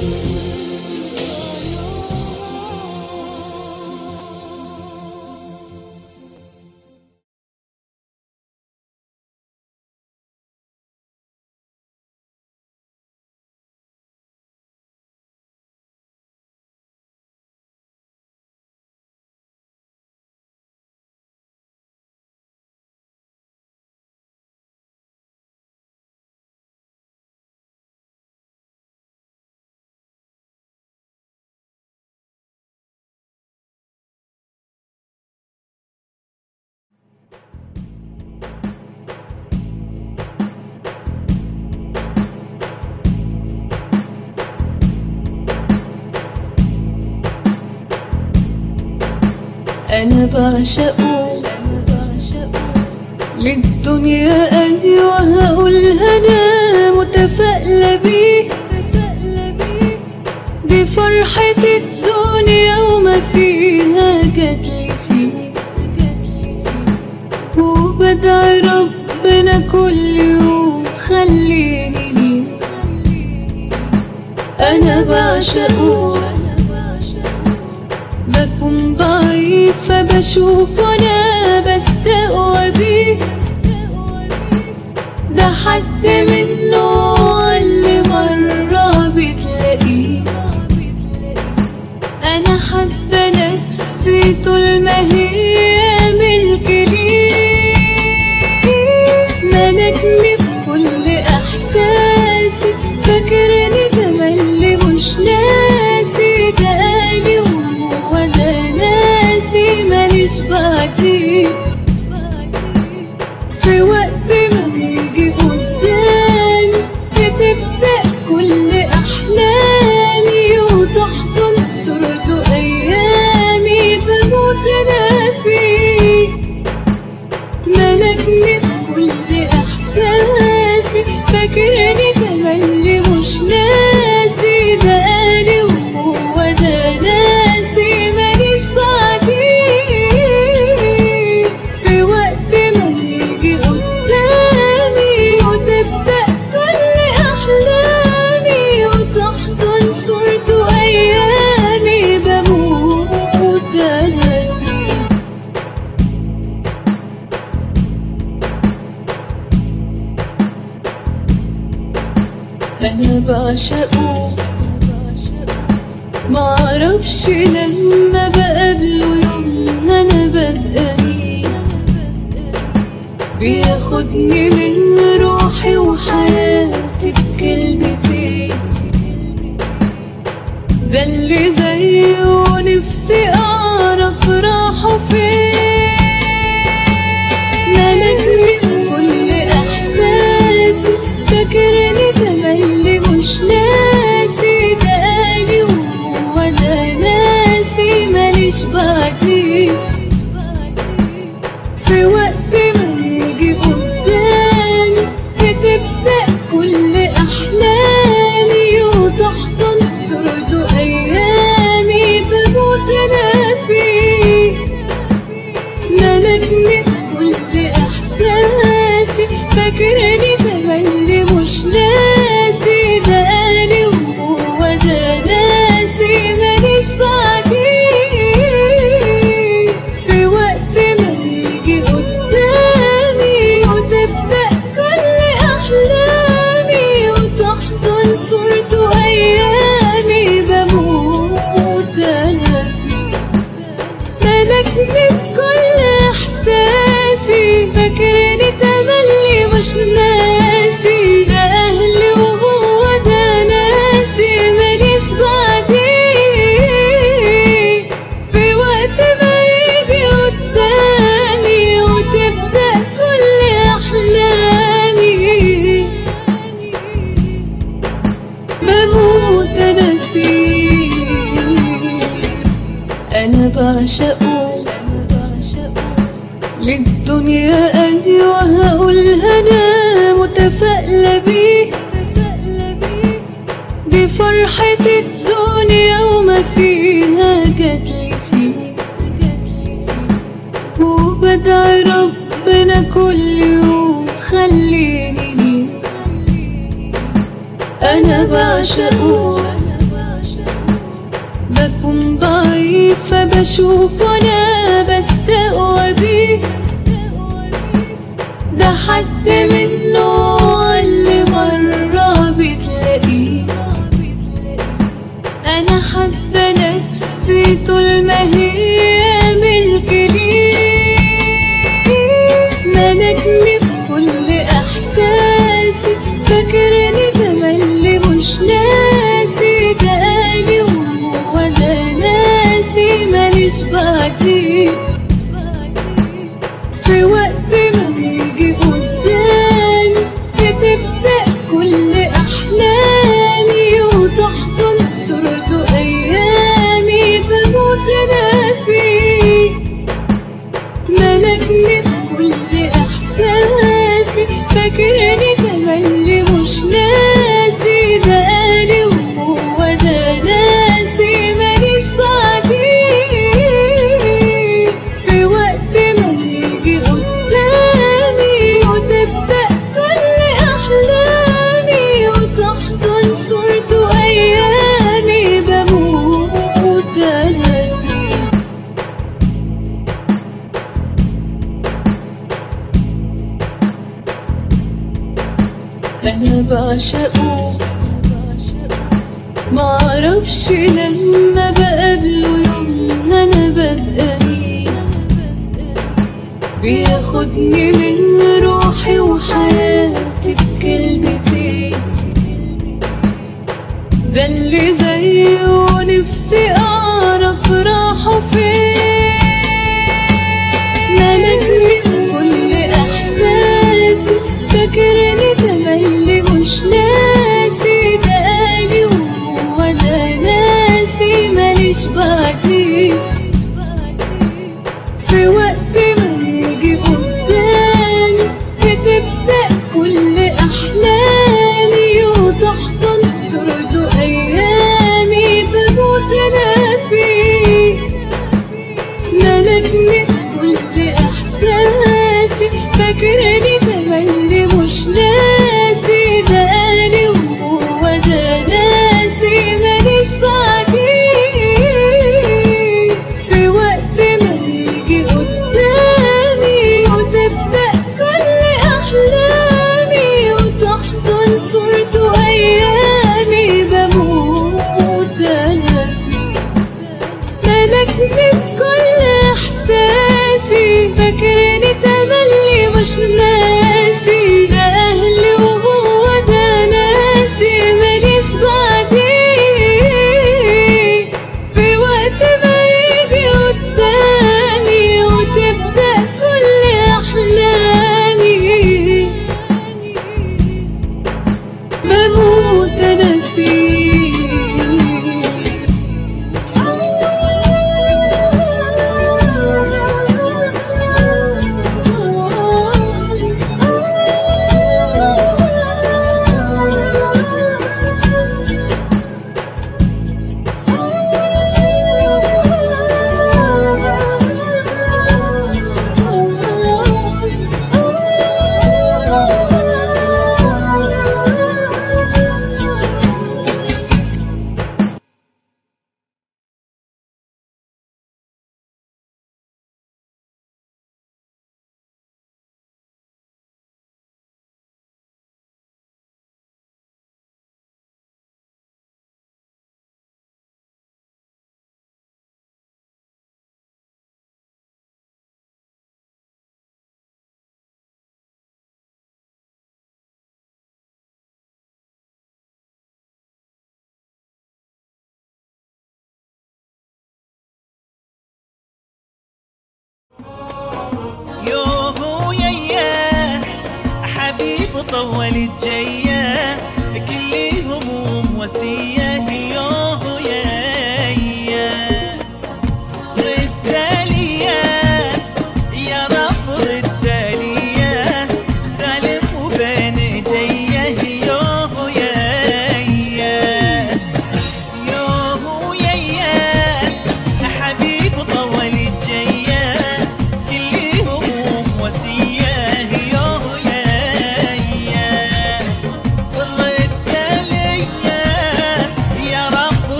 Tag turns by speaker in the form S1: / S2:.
S1: أنا بعشقه للدنيا أيوة هقولها أنا متفائلة بيه دي فرحة الدنيا وما فيها جاتلي فيه وبدعي ربنا كل يوم خليني ليه أنا بعشقه بكون ضعيفة بشوف وانا بستقوى بيه ده حد منه اللي مرة بتلاقيه انا حابة نفسي طول ما هي ملك ليه ملكني بكل احساسي فاكرني تملي مش ناسي ده قالي وهو ده ناسي ماليش بعديه في وقت ما يجي قدامي بتبدأ كل أحلامي وتحضن صورته أيامي بموت أنا فيه ملكني بكل إحساسي فاكرني تملي مش ناسي ده قالي وهو ده ناسي ماليش بعديه في وقت ما يجي قدامي وتبدأ كل أحلامي وتحضن صورته أيامي بموت أنا فيه أنا بعشقه معرفش لما بقابله يوم أنا ببقى مين بياخدني من روحي وحياتي بكلمتين ده اللي زيه نفسي أعرف راحه فين ملكني بكل إحساسي فاكرني تملي مش ناسي ده قالي وهو ده ناسي ماليش بعديه في وقت ما يجي قدامي بتبدأ كل أحلامي وتحضن صورته أيامي بموت أنا فيه ملكني بكل إحساسي فاكرني تملي مش ناسي ده قالي وهو ده ناسي ماليش بعديه في وقت ما يجي قدامي وتبدأ كل أحلامي وتحضن صورته أيامي بموت أنا فيه ملكني بكل إحساسي فاكرني تملي مش ناسي ده أهلي وهو ده ناسي ماليش بعديه في وقت ما يجي قدامي وتبدأ كل أحلامي بموت أنا فيه أنا بعشقه للدنيا أيوة هقولها أنا متفائلة بيه دي فرحة الدنيا وما فيها جاتلي فيه وبدعي ربنا كل يوم خليني ليه أنا بعشقه بكون ضعيفة بشوف وانا بستقوى بيه ده حد منه اللي مرة بتلاقيه انا حابة نفسي طول ما هي ملك ليه ملكني بكل احساسي فاكرني تملي مش ناسي ده قالي وهو ده ناسي ماليش بعديه في وقت ما يجي قدامي بتبدأ كل أحلامي وتحضن صورته أيامي بموت أنا فيه ملكني بكل إحساسي فاكرني تملي مش ناسي ده قالي وهو ده ناسي ماليش بعديه في وقت ما يجي قدامي وتبدأ كل أحلامي وتحضن صورته أيامي بموت أنا فيه أنا بعشقه معرفش لما بقابله يوم أنا ببقى مين بياخدني من روحي وحياتي بكلمتين ده اللي زيه نفسي أعرف راحه فين ملكني بكل إحساسي فاكرني تملي مش ناسي ده قالي وهو ده ناسي ماليش بعديه في وقت ما يجي قدامي بتبدأ كل أحلامي وتحضن صورته أيامي بموت أنا فيه ملكني بكل إحساسي فاكرني